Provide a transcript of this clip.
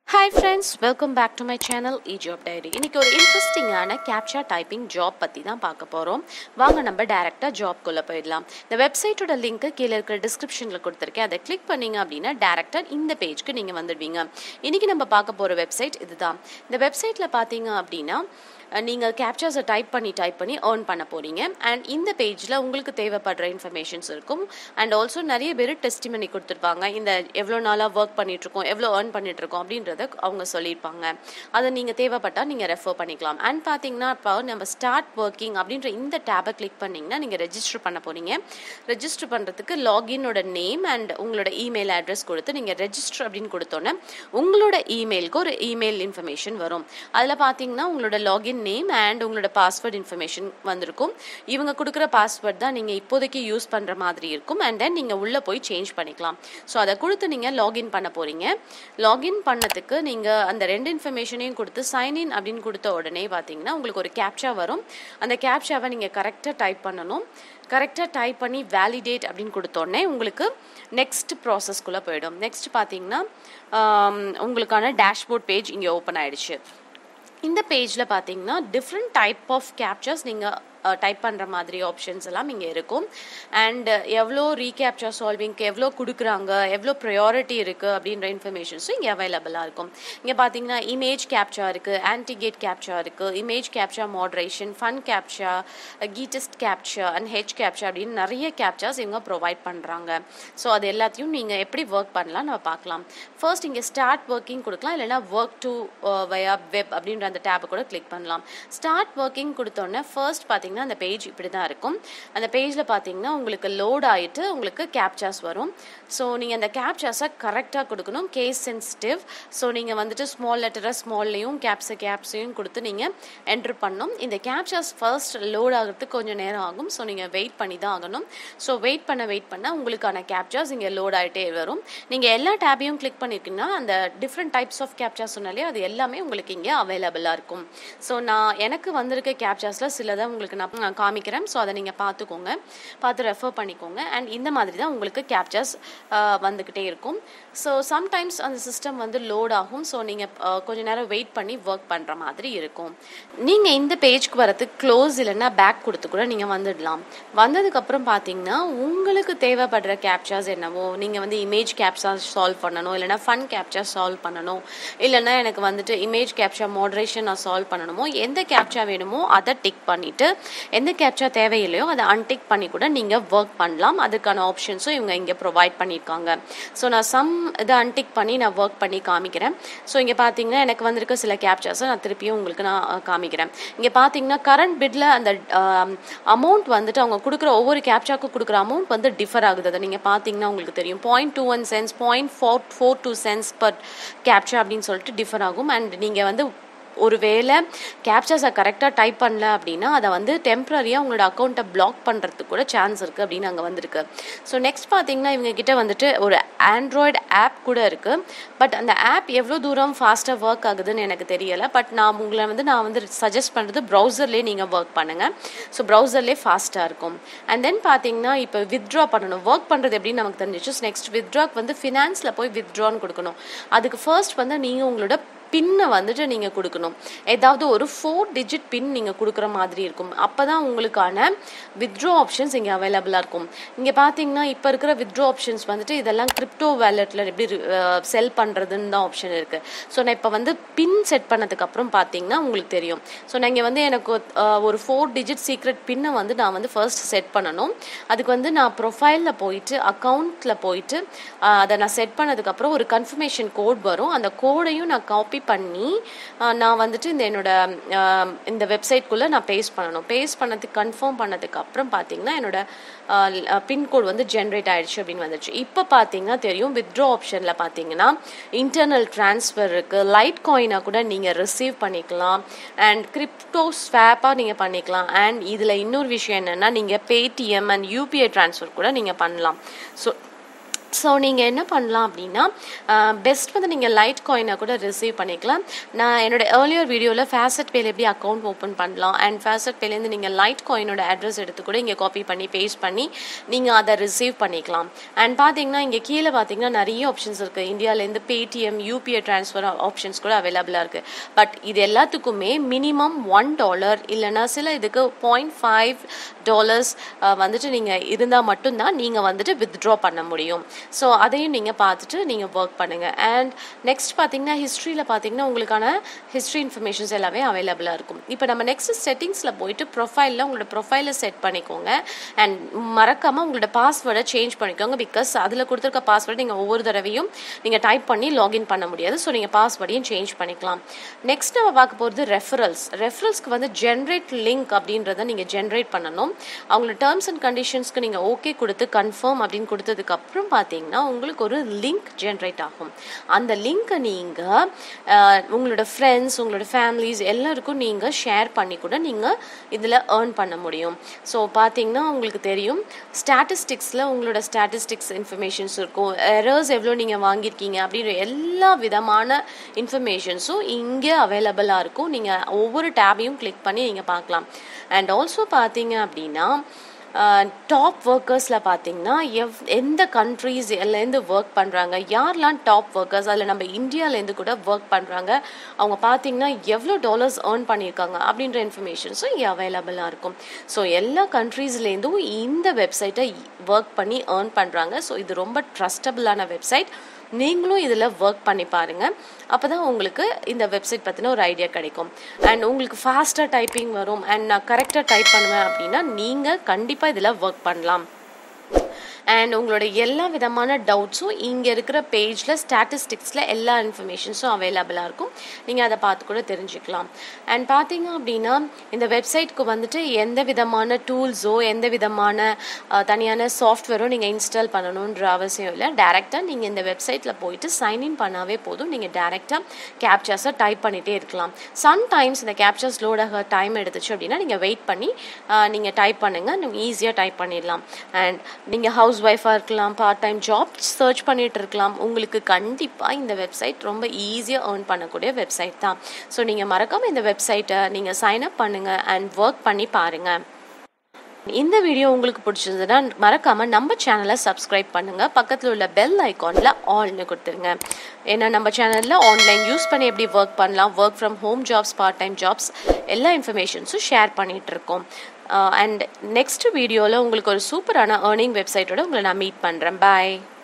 hi friends welcome back to my channel E job diary இன்னைக்கு ஒரு இன்ட்ரெஸ்டிங்கான captcha typing job பற்றி தான் பார்க்க போகிறோம் வாங்க நம்ம டேரெக்டாக ஜாப்குள்ளே போயிடலாம் இந்த வெப்சைட்டோட லிங்க்கு கீழே இருக்கிற டிஸ்கிரிப்ஷனில் கொடுத்துருக்கேன் அதை கிளிக் பண்ணீங்க அப்படின்னா டேரெக்டாக இந்த பேஜ்க்கு நீங்கள் வந்துடுவீங்க இன்றைக்கி நம்ம பார்க்க போகிற வெப்சைட் இதுதான் இந்த வெப்சைட்டில் பார்த்தீங்க அப்படின்னா நீங்கள் கேப்சர்ஸை டைப் பண்ணி டைப் பண்ணி ஏர்ன் பண்ண போகிறீங்க அண்ட் இந்த பேஜில் உங்களுக்கு தேவைப்படுற இன்ஃபர்மேஷன்ஸ் இருக்கும் அண்ட் ஆல்சோ நிறைய பேர் டெஸ்டிமனி கொடுத்துருப்பாங்க இந்த எவ்வளோ நாளாக ஒர்க் பண்ணிகிட்ருக்கோம் எவ்வளோ ஏர்ன் பண்ணிகிட்ருக்கோம் அப்படின்றத அவங்க சொல்லியிருப்பாங்க அதை நீங்கள் தேவைப்பட்டால் நீங்கள் ரெஃபர் பண்ணிக்கலாம் அண்ட் பார்த்தீங்கன்னா இப்போ நம்ம ஸ்டார்ட் ஒர்க்கிங் அப்படின்ற இந்த டேபை கிளிக் பண்ணிங்கன்னா நீங்கள் ரெஜிஸ்டர் பண்ண போகிறீங்க ரெஜிஸ்டர் பண்ணுறதுக்கு லாகினோட நேம் அண்ட் உங்களோட இமெயில் அட்ரஸ் கொடுத்து நீங்கள் ரெஜிஸ்டர் அப்படின்னு கொடுத்தோன்னே உங்களோட இமெயிலுக்கு ஒரு இமெயில் இன்ஃபர்மேஷன் வரும் அதில் பார்த்தீங்கன்னா உங்களோட லாகின் நேம் அண்ட் உங்களோட பாஸ்வேர்ட் இன்ஃபர்மேஷன் வந்திருக்கும் இவங்க கொடுக்குற பாஸ்வேர்ட் தான் நீங்கள் இப்போதைக்கு யூஸ் பண்ணுற மாதிரி இருக்கும் அண்ட் தென் நீங்கள் உள்ளே போய் சேஞ்ச் பண்ணிக்கலாம் ஸோ அதை கொடுத்து நீங்கள் லாகின் பண்ண போகிறீங்க லாகின் பண்ணதுக்கு நீங்கள் அந்த ரெண்டு இன்ஃபர்மேஷனையும் கொடுத்து சைன்இன் அப்படின்னு கொடுத்த உடனே பார்த்தீங்கன்னா உங்களுக்கு ஒரு கேப்சா வரும் அந்த கேப்சாவை நீங்கள் கரெக்டாக டைப் பண்ணணும் கரெக்டாக டைப் பண்ணி வேலிடேட் அப்படின்னு கொடுத்தோடனே உங்களுக்கு நெக்ஸ்ட் ப்ராசஸ்க்குள்ளே போயிடும் நெக்ஸ்ட் பார்த்தீங்கன்னா உங்களுக்கான டேஷ்போர்ட் பேஜ் இங்கே ஓப்பன் ஆயிடுச்சு இந்த பேஜில் பார்த்தீங்கன்னா டிஃப்ரெண்ட் டைப் ஆஃப் கேப்சர்ஸ் நீங்கள் டைப் பண்ணுற மாதிரி ஆப்ஷன்ஸ் எல்லாம் இங்கே இருக்கும் அண்ட் எவ்வளோ ரீகேப்சர் சால்விங்க்கு எவ்வளோ கொடுக்குறாங்க எவ்வளோ ப்ரையாரிட்டி இருக்குது அப்படின்ற இன்ஃபர்மேஷன்ஸும் இங்கே அவைலபிளாக இருக்கும் இங்கே பார்த்தீங்கன்னா இமேஜ் கேப்சா இருக்குது ஆன்டிகேட் கேப்சா இருக்குது image captcha moderation fun captcha கீட்டஸ்ட் கேப்சா அண்ட் ஹெச் கேப்சா அப்படின்னு நிறைய கேப்சாஸ் இவங்க ப்ரொவைட் பண்ணுறாங்க ஸோ அது எல்லாத்தையும் நீங்கள் எப்படி ஒர்க் பண்ணலாம் நம்ம பார்க்கலாம் ஃபர்ஸ்ட் இங்கே ஸ்டார்ட் ஒர்க்கிங் கொடுக்கலாம் இல்லைனா ஒர்க் டு வயா வெப் அப்படின்ற அந்த டேப்பை கூட கிளிக் பண்ணலாம் ஸ்டார்ட் ஒர்க்கிங் கொடுத்தோன்னே ஃபர்ஸ்ட் பார்த்தீங்கன்னா பார்த்தீங்கன்னா அந்த பேஜ் இப்படி தான் இருக்கும் அந்த பேஜில் பார்த்தீங்கன்னா உங்களுக்கு லோட் ஆகிட்டு உங்களுக்கு கேப்சாஸ் வரும் ஸோ நீங்கள் அந்த கேப்சாஸை கரெக்டாக கொடுக்கணும் கேஸ் சென்சிட்டிவ் ஸோ நீங்கள் வந்துட்டு ஸ்மால் லெட்டரை ஸ்மால்லையும் கேப்ஸை கேப்ஸையும் கொடுத்து நீங்கள் என்ட்ரு பண்ணணும் இந்த கேப்சாஸ் ஃபர்ஸ்ட் லோட் ஆகிறதுக்கு கொஞ்சம் நேரம் ஆகும் ஸோ நீங்கள் வெயிட் பண்ணி தான் ஆகணும் ஸோ வெயிட் பண்ண வெயிட் பண்ண உங்களுக்கான கேப்சாஸ் இங்கே லோட் ஆகிட்டே வரும் நீங்கள் எல்லா டேபையும் கிளிக் பண்ணியிருக்கீங்கன்னா அந்த டிஃப்ரெண்ட் டைப்ஸ் ஆஃப் கேப்சாஸ் சொன்னாலே அது எல்லாமே உங்களுக்கு இங்கே அவைலபிளாக இருக்கும் ஸோ நான் எனக்கு வந்திருக்க கேப்சாஸில் சிலதை உங்களுக்கு நான் காமிக்கிறேன் ஸோ அதை நீங்கள் பார்த்துக்கோங்க பார்த்து ரெஃபர் பண்ணிக்கோங்க அண்ட் இந்த மாதிரி தான் உங்களுக்கு கேப்சர்ஸ் வந்துக்கிட்டே இருக்கும் ஸோ சம்டைம்ஸ் அந்த சிஸ்டம் வந்து லோட் ஆகும் ஸோ நீங்கள் கொஞ்ச நேரம் வெயிட் பண்ணி ஒர்க் பண்ணுற மாதிரி இருக்கும் நீங்கள் இந்த பேஜ்க்கு வரதுக்கு க்ளோஸ் இல்லைன்னா பேக் கொடுத்து கூட நீங்கள் வந்துடலாம் வந்ததுக்கப்புறம் பார்த்தீங்கன்னா உங்களுக்கு தேவைப்படுற கேப்சர்ஸ் என்னவோ நீங்கள் வந்து இமேஜ் கேப்சர்ஸ் சால்வ் பண்ணணும் இல்லைனா ஃபன் கேப்சர் சால்வ் பண்ணணும் இல்லைனா எனக்கு வந்துட்டு இமேஜ் கேப்சர் மாடரேஷன் நான் சால்வ் பண்ணணுமோ எந்த கேப்சா வேணுமோ அதை டிக் பண்ணிவிட்டு எந்த கேப்சா தேவையில்லையோ அதை அன்டிக் பண்ணி கூட நீங்கள் ஒர்க் பண்ணலாம் அதுக்கான ஆப்ஷன்ஸும் இவங்க இங்கே ப்ரொவைட் பண்ணியிருக்காங்க ஸோ நான் சம் இதை அன்டிக் பண்ணி நான் ஒர்க் பண்ணி காமிக்கிறேன் ஸோ இங்கே பார்த்தீங்கன்னா எனக்கு வந்திருக்க சில கேப்சாஸை நான் திருப்பியும் உங்களுக்கு நான் காமிக்கிறேன் இங்கே பார்த்தீங்கன்னா கரண்ட் பிட்டில் அந்த அமௌண்ட் வந்துட்டு அவங்க கொடுக்குற ஒவ்வொரு கேப்சாக்கும் கொடுக்குற அமௌண்ட் வந்து டிஃபர் ஆகுது அதை நீங்கள் பார்த்தீங்கன்னா உங்களுக்கு தெரியும் point two one cents point four four two cents per captcha அப்படின்னு சொல்லிட்டு டிஃபர் ஆகும் அண்ட் நீங்கள் வந்து ஒருவேளை கேப்சர்ஸை கரெக்டாக டைப் பண்ணல அப்படின்னா அதை வந்து டெம்ப்ரரியாக உங்களோட அக்கௌண்ட்டை பிளாக் பண்ணுறதுக்கு கூட சான்ஸ் இருக்குது அப்படின்னு அங்கே வந்திருக்கு ஸோ நெக்ஸ்ட் பார்த்தீங்கன்னா இவங்க கிட்ட வந்துட்டு ஒரு ஆண்ட்ராய்டு ஆப் கூட இருக்குது பட் அந்த ஆப் எவ்வளோ தூரம் ஃபாஸ்ட்டாக ஒர்க் ஆகுதுன்னு எனக்கு தெரியலை பட் நான் உங்களை வந்து நான் வந்து சஜஸ்ட் பண்ணுறது ப்ரௌசர்லேயே நீங்கள் ஒர்க் பண்ணுங்கள் ஸோ ப்ரௌசர்லேயே ஃபாஸ்ட்டாக இருக்கும் அண்ட் தென் பார்த்தீங்கன்னா இப்போ வித்ட்ரா பண்ணணும் ஒர்க் பண்ணுறது எப்படின்னு நமக்கு தெரிஞ்சிச்சு நெக்ஸ்ட் வித்ட்ராக்கு வந்து ஃபினான்ஸில் போய் வித்ட்ரான்னு கொடுக்கணும் அதுக்கு ஃபர்ஸ்ட் வந்து நீங்கள் உங்களோட பின்னை வந்துட்டு நீங்கள் கொடுக்கணும் ஏதாவது ஒரு ஃபோர் டிஜிட் பின் நீங்கள் கொடுக்குற மாதிரி இருக்கும் அப்போ தான் உங்களுக்கான வித்ட்ரோ ஆப்ஷன்ஸ் இங்கே அவைலபிளாக இருக்கும் இங்கே பார்த்தீங்கன்னா இப்போ இருக்கிற வித்ட்ரோ ஆப்ஷன்ஸ் வந்துட்டு இதெல்லாம் கிரிப்டோ வேலெட்டில் எப்படி செல் பண்ணுறதுன்னு தான் ஆப்ஷன் இருக்குது ஸோ நான் இப்போ வந்து பின் செட் பண்ணதுக்கப்புறம் பார்த்தீங்கன்னா உங்களுக்கு தெரியும் ஸோ நான் இங்கே வந்து எனக்கு ஒரு ஃபோர் டிஜிட் சீக்ரெட் பின்னை வந்து நான் வந்து ஃபர்ஸ்ட் செட் பண்ணணும் அதுக்கு வந்து நான் ப்ரொஃபைலில் போயிட்டு அக்கௌண்ட்டில் போயிட்டு அதை நான் செட் பண்ணதுக்கப்புறம் ஒரு கன்ஃபர்மேஷன் கோட் வரும் அந்த கோடையும் நான் காப்பி காப்பி பண்ணி நான் வந்துட்டு இந்த என்னோட இந்த வெப்சைட்குள்ளே நான் பேஸ்ட் பண்ணணும் பேஸ்ட் பண்ணதுக்கு கன்ஃபார்ம் பண்ணதுக்கு அப்புறம் பார்த்தீங்கன்னா என்னோட பின்கோட் வந்து ஜென்ரேட் ஆயிடுச்சு அப்படின்னு வந்துச்சு இப்போ பார்த்தீங்கன்னா தெரியும் வித்ட்ரா ஆப்ஷனில் பார்த்தீங்கன்னா இன்டர்னல் ட்ரான்ஸ்ஃபர் இருக்குது லைட் காயினாக கூட நீங்கள் ரிசீவ் பண்ணிக்கலாம் அண்ட் கிரிப்டோ ஸ்வாப்பாக நீங்கள் பண்ணிக்கலாம் அண்ட் இதில் இன்னொரு விஷயம் என்னென்னா நீங்கள் பேடிஎம் அண்ட் யூபிஐ ட்ரான்ஸ்ஃபர் கூட நீங்கள் பண்ணலாம் ஸோ ஸோ நீங்கள் என்ன பண்ணலாம் அப்படின்னா பெஸ்ட் வந்து நீங்கள் லைட் காயினை கூட ரிசீவ் பண்ணிக்கலாம் நான் என்னோட ஏர்லியர் வீடியோவில் ஃபேசட் பேல எப்படி அக்கௌண்ட் ஓப்பன் பண்ணலாம் அண்ட் ஃபேசட் பேலேருந்து நீங்கள் லைட் காயினோட அட்ரஸ் எடுத்து கூட இங்கே காப்பி பண்ணி பேஸ்ட் பண்ணி நீங்கள் அதை ரிசீவ் பண்ணிக்கலாம் அண்ட் பார்த்தீங்கன்னா இங்கே கீழே பார்த்தீங்கன்னா நிறைய ஆப்ஷன்ஸ் இருக்குது இந்தியாவிலேருந்து பேடிஎம் யூபிஐ ட்ரான்ஸ்ஃபர் ஆப்ஷன்ஸ் கூட அவைலபிளாக இருக்குது பட் இது எல்லாத்துக்குமே மினிமம் ஒன் டாலர் இல்லைனா சில இதுக்கு பாயிண்ட் ஃபைவ் டாலர்ஸ் வந்துட்டு நீங்கள் இருந்தால் மட்டும்தான் நீங்கள் வந்துட்டு வித்ட்ரா பண்ண முடியும் ஸோ அதையும் நீங்கள் பார்த்துட்டு நீங்கள் ஒர்க் பண்ணுங்கள் அண்ட் நெக்ஸ்ட் பார்த்தீங்கன்னா ஹிஸ்ட்ரியில் பார்த்தீங்கன்னா உங்களுக்கான ஹிஸ்ட்ரி இன்ஃபர்மேஷன்ஸ் எல்லாமே அவைலபிளாக இருக்கும் இப்போ நம்ம நெக்ஸ்ட் செட்டிங்ஸில் போயிட்டு ப்ரொஃபைலில் உங்களோட ப்ரொஃபைலை செட் பண்ணிக்கோங்க அண்ட் மறக்காமல் உங்களோட பாஸ்வேர்டை சேஞ்ச் பண்ணிக்கோங்க பிகாஸ் அதில் கொடுத்துருக்க பாஸ்வேர்டு நீங்கள் ஒவ்வொரு தடவையும் நீங்கள் டைப் பண்ணி லாகின் பண்ண முடியாது ஸோ நீங்கள் பாஸ்வேர்டையும் சேஞ்ச் பண்ணிக்கலாம் நெக்ஸ்ட் நம்ம பார்க்க போகிறது ரெஃபரல்ஸ் ரெஃபரல்ஸ்க்கு வந்து ஜென்ரேட் லிங்க் அப்படின்றத நீங்கள் ஜென்ரேட் பண்ணணும் அவங்களோட டேர்ம்ஸ் அண்ட் கண்டிஷன்ஸ்க்கு நீங்கள் ஓகே கொடுத்து கன்ஃபார்ம் அப்படின்னு கொடுத்ததுக்கப்புறம் பார்த்தீங்கன்னா உங்களுக்கு ஒரு லிங்க் ஜென்ரேட் ஆகும் அந்த லிங்க்கை நீங்கள் உங்களோட ஃப்ரெண்ட்ஸ் உங்களோட ஃபேமிலிஸ் எல்லாருக்கும் நீங்கள் ஷேர் பண்ணி கூட நீங்கள் இதில் ஏர்ன் பண்ண முடியும் ஸோ பார்த்தீங்கன்னா உங்களுக்கு தெரியும் ஸ்டாட்டிஸ்டிக்ஸில் உங்களோட ஸ்டாட்டிஸ்டிக்ஸ் இன்ஃபர்மேஷன்ஸ் இருக்கும் எரர்ஸ் எவ்வளோ நீங்கள் வாங்கியிருக்கீங்க அப்படின்ற எல்லா விதமான இன்ஃபர்மேஷன்ஸும் இங்கே அவைலபிளாக இருக்கும் நீங்கள் ஒவ்வொரு டேபையும் கிளிக் பண்ணி நீங்கள் பார்க்கலாம் அண்ட் ஆல்சோ பார்த்தீங்க அப்படின்னா டாப் ஒர்க்கர்ஸில் பார்த்தீங்கன்னா எவ் எந்த கண்ட்ரீஸ் எல்லேருந்து ஒர்க் பண்ணுறாங்க யாரெல்லாம் டாப் ஒர்க்கர்ஸ் அதில் நம்ம இந்தியாவிலேருந்து கூட ஒர்க் பண்ணுறாங்க அவங்க பார்த்தீங்கன்னா எவ்வளோ டாலர்ஸ் ஏர்ன் பண்ணியிருக்காங்க அப்படின்ற இன்ஃபர்மேஷன்ஸும் இங்கே அவைலபிளாக இருக்கும் ஸோ எல்லா கண்ட்ரீஸ்லேருந்தும் இந்த வெப்சைட்டை ஒர்க் பண்ணி ஏர்ன் பண்ணுறாங்க ஸோ இது ரொம்ப ட்ரஸ்டபுளான வெப்சைட் நீங்களும் இதில் ஒர்க் பண்ணி பாருங்கள் அப்போ தான் உங்களுக்கு இந்த வெப்சைட் பற்றின ஒரு ஐடியா கிடைக்கும் அண்ட் உங்களுக்கு ஃபாஸ்ட்டாக டைப்பிங் வரும் அண்ட் நான் கரெக்டாக டைப் பண்ணுவேன் அப்படின்னா நீங்கள் கண்டிப்பாக இதில் ஒர்க் பண்ணலாம் அண்ட் உங்களோட எல்லா விதமான டவுட்ஸும் இங்கே இருக்கிற பேஜில் ஸ்டாட்டிஸ்டிக்ஸில் எல்லா இன்ஃபர்மேஷன்ஸும் அவைலபிளாக இருக்கும் நீங்கள் அதை பார்த்து கூட தெரிஞ்சுக்கலாம் அண்ட் பார்த்தீங்க அப்படின்னா இந்த வெப்சைட்க்கு வந்துட்டு எந்த விதமான டூல்ஸோ எந்த விதமான தனியான சாஃப்ட்வேரோ நீங்கள் இன்ஸ்டால் பண்ணணுன்ற அவசியம் இல்லை டேரெக்டாக நீங்கள் இந்த வெப்சைட்டில் போயிட்டு சைன்இன் பண்ணாவே போதும் நீங்கள் டேரெக்டாக கேப்சர்ஸை டைப் பண்ணிகிட்டே இருக்கலாம் சம்டைம்ஸ் இந்த கேப்சர்ஸ் லோட் ஆக டைம் எடுத்துச்சு அப்படின்னா நீங்கள் வெயிட் பண்ணி நீங்கள் டைப் பண்ணுங்கள் நீங்கள் ஈஸியாக டைப் பண்ணிடலாம் அண்ட் நீங்கள் ஹவுஸ் ஹவுஸ் ஒய்ஃபாக இருக்கலாம் பார்ட் டைம் ஜாப் சர்ச் பண்ணிட்டு இருக்கலாம் உங்களுக்கு கண்டிப்பாக இந்த வெப்சைட் ரொம்ப ஈஸியாக ஏர்ன் பண்ணக்கூடிய வெப்சைட் தான் ஸோ நீங்கள் மறக்காமல் இந்த வெப்சைட்டை நீங்கள் சைன் அப் பண்ணுங்கள் அண்ட் ஒர்க் பண்ணி பாருங்கள் இந்த வீடியோ உங்களுக்கு பிடிச்சிருந்ததுன்னா மறக்காமல் நம்ம சேனலை சப்ஸ்கிரைப் பண்ணுங்கள் பக்கத்தில் உள்ள பெல் ஐக்கானில் ஆல்னு கொடுத்துருங்க ஏன்னா நம்ம சேனலில் ஆன்லைன் யூஸ் பண்ணி எப்படி ஒர்க் பண்ணலாம் work from home jobs part time jobs எல்லா இன்ஃபர்மேஷன்ஸும் ஷேர் பண்ணிகிட்டு இருக்கோம் அண்ட் நெக்ஸ்ட் வீடியோவில் உங்களுக்கு ஒரு சூப்பரான ஏர்னிங் வெப்சைட்டோட உங்களை நான் மீட் பண்ணுறேன் பாய்